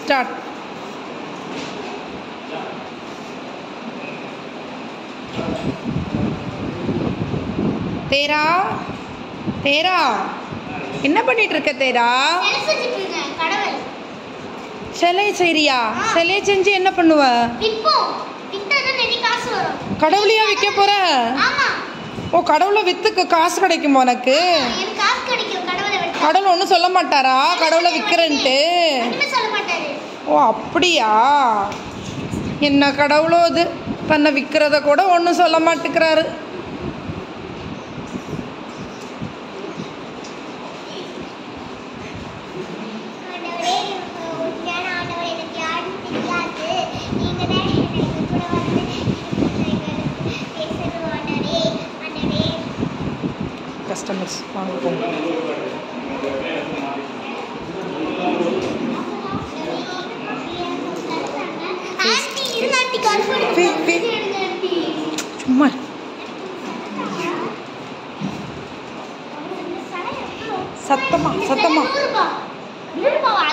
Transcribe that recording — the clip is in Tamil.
ஸ்டார்ட் தேரா தேரா என்ன பண்ணிட்டு இருக்க தேரா சிலை செஞ்சுட்டு இருக்கேன், கடவுள். சிலை செய்றியா சிலை செஞ்சு என்ன பண்ணுவ விற்போம். வித்தாதான் நிறைய காசு வரும். கடவுளையா விற்க போற ஆமா. ஓ கடவுளை வித்துக்கு காசு கிடைக்குமா உனக்கு எனக்கு காசு கிடைக்கும் கடவுளை விட்டா. கடவுள் ஒன்றும் சொல்ல மாட்டாரா கடவுளை விற்கிறேன்ட்டு ஒண்ணுமே சொல்ல மாட்டாரு. ஓ அப்படியா என்ன கடவுளோ அது தன்னை விற்கிறத கூட ஒன்றும் சொல்ல மாட்டேங்கிறாரு ஆண்டவரே, எனக்கு உண்மையான ஆண்டவர் எனக்கு யாருன்னு தெரியாது. நீங்கதான் எனக்கு கூட வந்து எங்களுக்கு பேசணும் ஆண்டவரே. ஆண்டவரே, கஸ்டமர்ஸ் வாங்க போங்க ஆண்டி, இருங்க ஆண்டி, கருப்பொடி பே- பே- எடுங்க ஆண்டி. சும்மா சத்தமா சத்தமா நூறு ரூபாய். நூறு ரூபாவா?